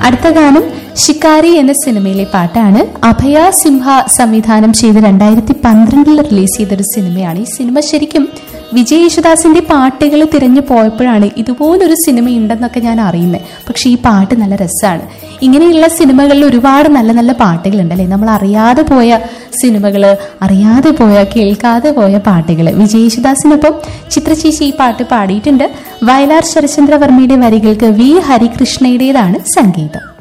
അടുത്ത ഗാനം ഷിക്കാരി എന്ന സിനിമയിലെ പാട്ടാണ് അഭയ സിംഹ സംവിധാനം ചെയ്ത് രണ്ടായിരത്തി പന്ത്രണ്ടിൽ റിലീസ് ചെയ്തൊരു സിനിമയാണ് ഈ സിനിമ ശരിക്കും വിജയ് യേശുദാസിന്റെ പാട്ടുകൾ തിരഞ്ഞു പോയപ്പോഴാണ് ഇതുപോലൊരു സിനിമ ഉണ്ടെന്നൊക്കെ ഞാൻ അറിയുന്നത് പക്ഷെ ഈ പാട്ട് നല്ല രസമാണ് ഇങ്ങനെയുള്ള സിനിമകളിൽ ഒരുപാട് നല്ല നല്ല പാട്ടുകളുണ്ട് അല്ലേ നമ്മൾ അറിയാതെ പോയ സിനിമകൾ അറിയാതെ പോയ കേൾക്കാതെ പോയ പാട്ടുകൾ വിജയ് യേശുദാസിനൊപ്പം ചിത്രചേച്ചി ഈ പാട്ട് പാടിയിട്ടുണ്ട് വയലാർ ശരചന്ദ്രവർമ്മയുടെ വരികൾക്ക് വി ഹരികൃഷ്ണയുടേതാണ് സംഗീതം